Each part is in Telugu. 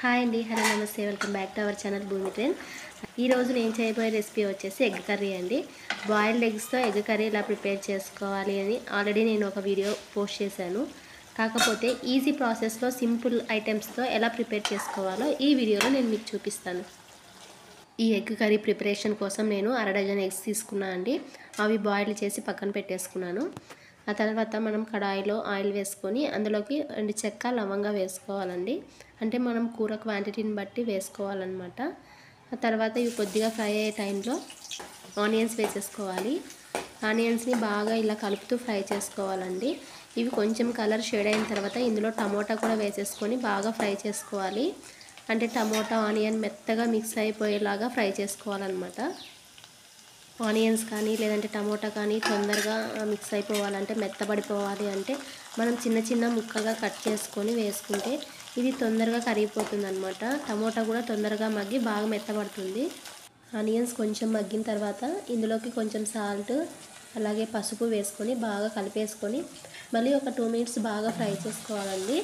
హాయ్ అండి హలో నమస్తే welcome back to our channel Bhoomi train ఈరోజు నేను చేయబోయే రెసిపీ వచ్చేసి ఎగ్ కర్రీ అండి బాయిల్డ్ ఎగ్స్తో ఎగ్ కర్రీ ఇలా ప్రిపేర్ చేసుకోవాలి అని ఆల్రెడీ నేను ఒక వీడియో పోస్ట్ చేశాను కాకపోతే ఈజీ ప్రాసెస్లో సింపుల్ ఐటమ్స్తో ఎలా ప్రిపేర్ చేసుకోవాలో ఈ వీడియోలో నేను మీకు చూపిస్తాను ఈ ఎగ్ కర్రీ ప్రిపరేషన్ కోసం నేను అర డజన్ ఎగ్స్ తీసుకున్నాను అండి అవి బాయిల్ చేసి పక్కన పెట్టేసుకున్నాను ఆ తర్వాత మనం కడాయిలో ఆయిల్ వేసుకొని అందులోకి రెండు చెక్క లవంగా వేసుకోవాలండి అంటే మనం కూర క్వాంటిటీని బట్టి వేసుకోవాలన్నమాట ఆ తర్వాత ఇవి కొద్దిగా ఫ్రై అయ్యే టైంలో ఆనియన్స్ వేసేసుకోవాలి ఆనియన్స్ని బాగా ఇలా కలుపుతూ ఫ్రై చేసుకోవాలండి ఇవి కొంచెం కలర్ షేడ్ అయిన తర్వాత ఇందులో టమోటా కూడా వేసేసుకొని బాగా ఫ్రై చేసుకోవాలి అంటే టమోటా ఆనియన్ మెత్తగా మిక్స్ అయిపోయేలాగా ఫ్రై చేసుకోవాలన్నమాట ఆనియన్స్ కానీ లేదంటే టమోటా కానీ తొందరగా మిక్స్ అయిపోవాలంటే మెత్తబడిపోవాలి అంటే మనం చిన్న చిన్న ముక్కగా కట్ చేసుకొని వేసుకుంటే ఇది తొందరగా కరిగిపోతుంది అనమాట టమోటా కూడా తొందరగా మగ్గి బాగా మెత్తబడుతుంది ఆనియన్స్ కొంచెం మగ్గిన తర్వాత ఇందులోకి కొంచెం సాల్ట్ అలాగే పసుపు వేసుకొని బాగా కలిపేసుకొని మళ్ళీ ఒక టూ మినిట్స్ బాగా ఫ్రై చేసుకోవాలండి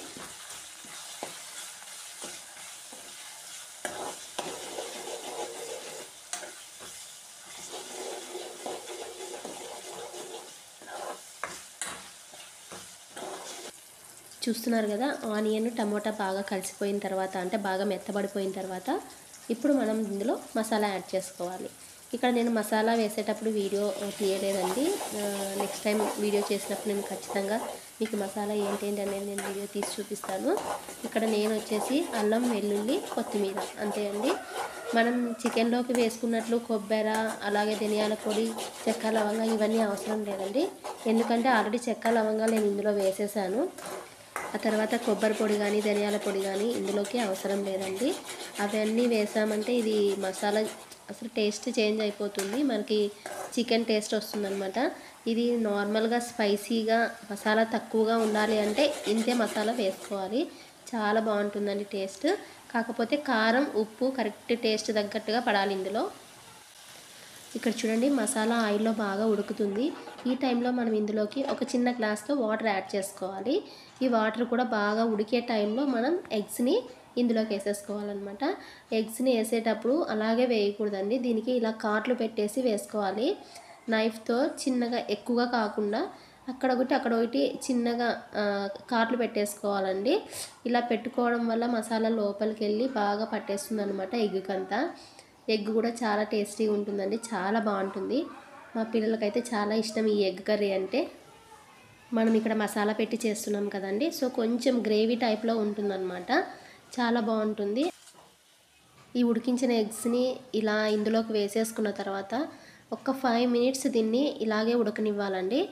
చూస్తున్నారు కదా ఆనియన్ టమోటా బాగా కలిసిపోయిన తర్వాత అంటే బాగా మెత్తబడిపోయిన తర్వాత ఇప్పుడు మనం ఇందులో మసాలా యాడ్ చేసుకోవాలి ఇక్కడ నేను మసాలా వేసేటప్పుడు వీడియో తీయలేదండి నెక్స్ట్ టైం వీడియో చేసినప్పుడు నేను ఖచ్చితంగా మీకు మసాలా ఏంటేంటి అనేది నేను వీడియో తీసి చూపిస్తాను ఇక్కడ నేను వచ్చేసి అల్లం వెల్లుల్లి కొత్తిమీర అంతే అండి మనం చికెన్లోకి వేసుకున్నట్లు కొబ్బరి అలాగే ధనియాల పొడి చెక్క లవంగా ఇవన్నీ అవసరం లేదండి ఎందుకంటే ఆల్రెడీ చెక్క లవంగా నేను ఇందులో వేసేసాను ఆ తర్వాత కొబ్బరి పొడి కానీ ధనియాల పొడి కానీ ఇందులోకి అవసరం లేదండి అవన్నీ వేసామంటే ఇది మసాలా అసలు టేస్ట్ చేంజ్ అయిపోతుంది మనకి చికెన్ టేస్ట్ వస్తుందన్నమాట ఇది నార్మల్గా స్పైసీగా మసాలా తక్కువగా ఉండాలి అంటే ఇంతే మసాలా వేసుకోవాలి చాలా బాగుంటుందండి టేస్ట్ కాకపోతే కారం ఉప్పు కరెక్ట్ టేస్ట్ తగ్గట్టుగా పడాలి ఇందులో ఇక్కడ చూడండి మసాలా ఆయిల్లో బాగా ఉడుకుతుంది ఈ టైంలో మనం ఇందులోకి ఒక చిన్న గ్లాస్తో వాటర్ యాడ్ చేసుకోవాలి ఈ వాటర్ కూడా బాగా ఉడికే టైంలో మనం ఎగ్స్ని ఇందులోకి వేసేసుకోవాలన్నమాట ఎగ్స్ని వేసేటప్పుడు అలాగే వేయకూడదండి దీనికి ఇలా కాట్లు పెట్టేసి వేసుకోవాలి నైఫ్తో చిన్నగా ఎక్కువగా కాకుండా అక్కడ ఒకటి అక్కడ ఒకటి చిన్నగా కాట్లు పెట్టేసుకోవాలండి ఇలా పెట్టుకోవడం వల్ల మసాలా లోపలికి వెళ్ళి బాగా పట్టేస్తుంది అనమాట ఎగ్గుకంతా ఎగ్ కూడా చాలా టేస్టీగా ఉంటుందండి చాలా బాగుంటుంది మా పిల్లలకైతే చాలా ఇష్టం ఈ ఎగ్ కర్రీ అంటే మనం ఇక్కడ మసాలా పెట్టి చేస్తున్నాం కదండి సో కొంచెం గ్రేవీ టైప్లో ఉంటుందన్నమాట చాలా బాగుంటుంది ఈ ఉడికించిన ఎగ్స్ని ఇలా ఇందులోకి వేసేసుకున్న తర్వాత ఒక ఫైవ్ మినిట్స్ దీన్ని ఇలాగే ఉడకనివ్వాలండి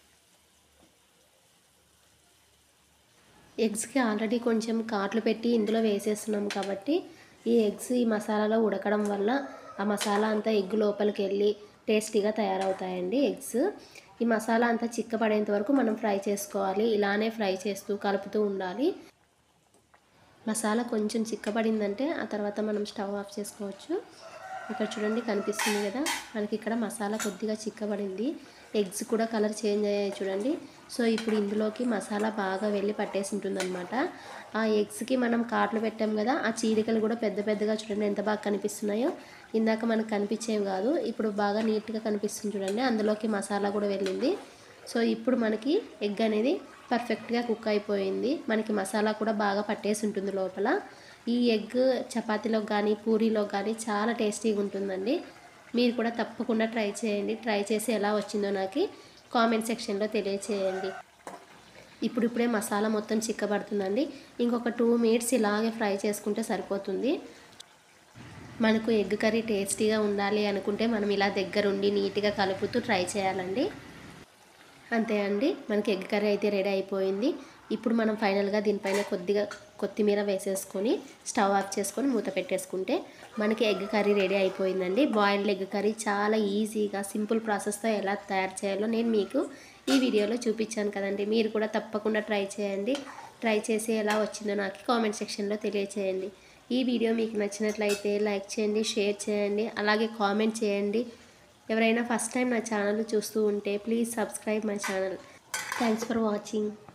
ఎగ్స్కి ఆల్రెడీ కొంచెం కాట్లు పెట్టి ఇందులో వేసేస్తున్నాం కాబట్టి ఈ ఎగ్స్ ఈ మసాలాలో ఉడకడం వల్ల ఆ మసాలా అంతా ఎగ్ లోపలికి వెళ్ళి టేస్టీగా తయారవుతాయండి ఎగ్స్ ఈ మసాలా అంతా చిక్కపడేంత వరకు మనం ఫ్రై చేసుకోవాలి ఇలానే ఫ్రై చేస్తూ కలుపుతూ ఉండాలి మసాలా కొంచెం చిక్కపడిందంటే ఆ తర్వాత మనం స్టవ్ ఆఫ్ చేసుకోవచ్చు ఇక్కడ చూడండి కనిపిస్తుంది కదా మనకి ఇక్కడ మసాలా కొద్దిగా చిక్కబడింది ఎగ్స్ కూడా కలర్ చేంజ్ అయ్యాయి చూడండి సో ఇప్పుడు ఇందులోకి మసాలా బాగా వెళ్ళి పట్టేసి ఉంటుందన్నమాట ఆ ఎగ్స్కి మనం కాట్లు పెట్టాం కదా ఆ చీలికలు కూడా పెద్ద పెద్దగా చూడండి ఎంత బాగా కనిపిస్తున్నాయో ఇందాక మనకు కనిపించేవి కాదు ఇప్పుడు బాగా నీట్గా కనిపిస్తుంది చూడండి అందులోకి మసాలా కూడా వెళ్ళింది సో ఇప్పుడు మనకి ఎగ్ అనేది పర్ఫెక్ట్గా కుక్ అయిపోయింది మనకి మసాలా కూడా బాగా పట్టేసి ఉంటుంది లోపల ఈ ఎగ్ చపాతీలో కానీ పూరీలో కానీ చాలా టేస్టీగా ఉంటుందండి మీరు కూడా తప్పకుండా ట్రై చేయండి ట్రై చేసి ఎలా వచ్చిందో నాకు కామెంట్ సెక్షన్లో తెలియచేయండి ఇప్పుడు ఇప్పుడే మసాలా మొత్తం చిక్కబడుతుందండి ఇంకొక టూ మినిట్స్ ఇలాగే ఫ్రై చేసుకుంటే సరిపోతుంది మనకు ఎగ్ కర్రీ టేస్టీగా ఉండాలి అనుకుంటే మనం ఇలా దగ్గరుండి నీట్గా కలుపుతూ ట్రై చేయాలండి అంతే అండి మనకి ఎగ్ కర్రీ అయితే రెడీ అయిపోయింది ఇప్పుడు మనం ఫైనల్గా దీనిపైన కొద్దిగా కొత్తిమీర వేసేసుకొని స్టవ్ ఆఫ్ చేసుకొని మూత పెట్టేసుకుంటే మనకి ఎగ్ కర్రీ రెడీ అయిపోయిందండి బాయిల్డ్ ఎగ్ కర్రీ చాలా ఈజీగా సింపుల్ ప్రాసెస్తో ఎలా తయారు చేయాలో నేను మీకు ఈ వీడియోలో చూపించాను కదండి మీరు కూడా తప్పకుండా ట్రై చేయండి ట్రై చేసి ఎలా వచ్చిందో నాకు కామెంట్ సెక్షన్లో తెలియచేయండి ఈ వీడియో మీకు నచ్చినట్లయితే లైక్ చేయండి షేర్ చేయండి అలాగే కామెంట్ చేయండి ఎవరైనా ఫస్ట్ టైం నా ఛానల్ చూస్తూ ఉంటే please subscribe my channel thanks for watching